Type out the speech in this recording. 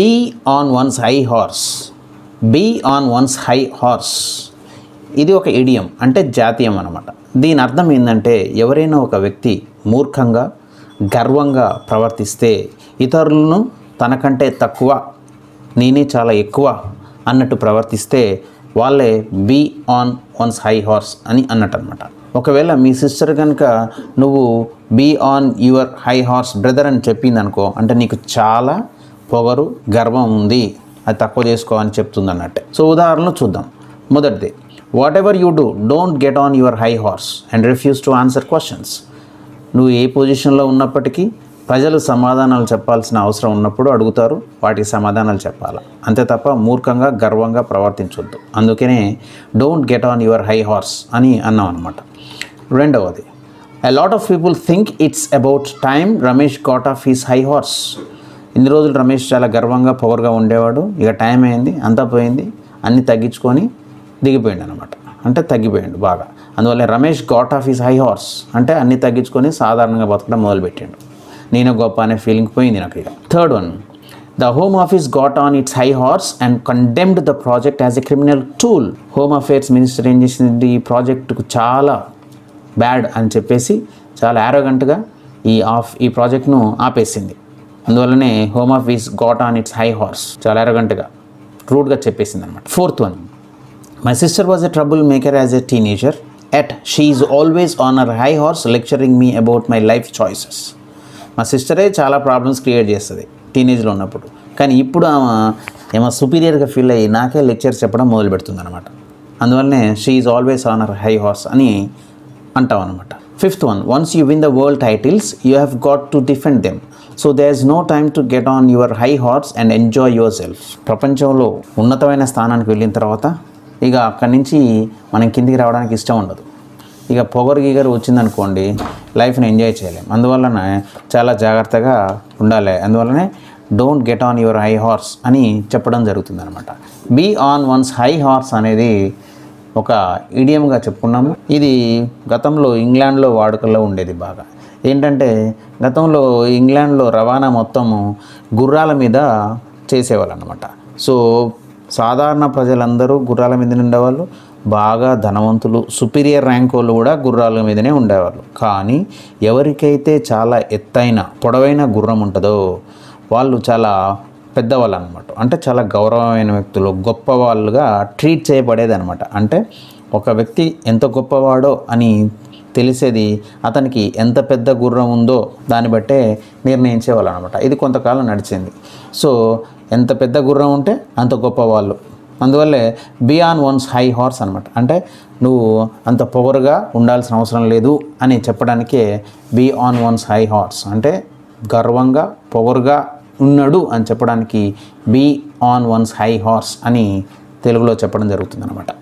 be on one's high horse be on one's high horse ఇది ఒక idiom అంటే జాతీయం అనమాట దీని అర్థం ఏంటంటే ఎవరైనా ఒక వ్యక్తి మూర్ఖంగా గర్వంగా ప్రవర్తిస్తే ఇతరులను తనకంటే తక్కువ నేనే చాలా ఎక్కువ అన్నట్టు ప్రవర్తిస్తే వాళ్ళే be on one's high horse అని అన్నట్టు అనమాట ఒకవేళ మీ సిస్టర్ కనుక నువ్వు be on your high horse brother అని చెప్పింది అనుకో అంటే నీకు చాలా పొగరు గర్వం ఉంది అది తక్కువ చేసుకో అని చెప్తుంది అన్నట్టే సో ఉదాహరణలు చూద్దాం మొదటిది whatever you do don't get on your high horse and refuse to answer questions నువ్వు ఏ పొజిషన్లో ఉన్నప్పటికీ ప్రజలు సమాధానాలు చెప్పాల్సిన అవసరం ఉన్నప్పుడు అడుగుతారు వాటికి సమాధానాలు చెప్పాలి అంతే తప్ప మూర్ఖంగా గర్వంగా ప్రవర్తించొద్దు అందుకనే don't get on your high horse అని అన్నాం అనమాట రెండవది a lot of people think it's about time Ramesh got off his high horse ఇన్ని రోజులు రమేష్ చాలా గర్వంగా పవర్గా ఉండేవాడు ఇక టైం అయింది అంతా పోయింది అన్నీ తగ్గించుకొని దిగిపోయిండు అనమాట అంటే తగ్గిపోయిండు బాగా అందువల్ల Ramesh got off his high horse అంటే అన్నీ తగ్గించుకొని సాధారణంగా బతకడం మొదలుపెట్టిండు నేను గొప్ప అనే ఫీలింగ్ పోయింది నాకు ఇక third one the home office got on its high horse and condemned the project as a criminal tool home affairs minister ఏం చేసింది ఈ ప్రాజెక్టుకు చాలా బ్యాడ్ అని చెప్పేసి చాలా యారోగంట్గా ఈ ఆఫ్ ఈ ప్రాజెక్ట్ను ఆపేసింది అందువల్లనే home office got on its high horse చాలా యారోగంట్గా రూడ్గా చెప్పేసింది అనమాట fourth one my sister was a trouble maker as a teenager at she is always on her high horse lecturing me about my life choices మా సిస్టరే చాలా problems create చేస్తుంది టీనేజ్లో ఉన్నప్పుడు కానీ ఇప్పుడు ఆమె ఏమో సుపీరియర్గా ఫీల్ అయ్యి నాకే లెక్చర్స్ చెప్పడం మొదలు పెడుతుంది అనమాట అందువల్లనే she is always on her high horse అని అంటాం అనమాట fifth one once you win the world titles you have got to defend them so there is no time to get on your high horse and enjoy yourself ప్రపంచంలో ఉన్నతమైన స్థానానికి వెళ్ళిన తర్వాత ఇక అక్కడి నుంచి మనం కిందికి రావడానికి ఇష్టం ఉండదు ఇక పొగరు గీగరు వచ్చిందనుకోండి లైఫ్ని ఎంజాయ్ చేయలేం అందువలన చాలా జాగ్రత్తగా ఉండాలి అందువలనే don't get on your high horse అని చెప్పడం జరుగుతుంది అనమాట be on one's high horse అనేది ఒక ఇడియంగా చెప్పుకున్నాము ఇది గతంలో ఇంగ్లాండ్లో వాడుకలో ఉండేది బాగా ఏంటంటే గతంలో ఇంగ్లాండ్లో రవాణా మొత్తము గుర్రాల మీద చేసేవాళ్ళు అనమాట సో సాధారణ ప్రజలందరూ గుర్రాల మీద ఉండేవాళ్ళు బాగా ధనవంతులు సుపీరియర్ ర్యాంక్ వాళ్ళు కూడా గుర్రాల మీదనే ఉండేవాళ్ళు కానీ ఎవరికైతే చాలా ఎత్తైన పొడవైన గుర్రం ఉంటుందో వాళ్ళు చాలా పెద్దవాళ్ళు అనమాట అంటే చాలా గౌరవమైన వ్యక్తులు గొప్ప వాళ్ళుగా ట్రీట్ చేయబడేది అనమాట అంటే ఒక వ్యక్తి ఎంత గొప్పవాడో అని తెలిసేది అతనికి ఎంత పెద్ద గుర్రం ఉందో దాన్ని బట్టే నిర్ణయించేవాళ్ళు అనమాట ఇది కొంతకాలం నడిచింది సో ఎంత పెద్ద గుర్రం ఉంటే అంత గొప్పవాళ్ళు అందువల్లే బియాన్ వన్స్ హై హార్స్ అనమాట అంటే నువ్వు అంత పొగరుగా ఉండాల్సిన అవసరం లేదు అని చెప్పడానికే be on one's high horse అంటే గర్వంగా పొగరుగా ఉన్నాడు అని చెప్పడానికి be on one's high horse అని తెలుగులో చెప్పడం జరుగుతుంది అనమాట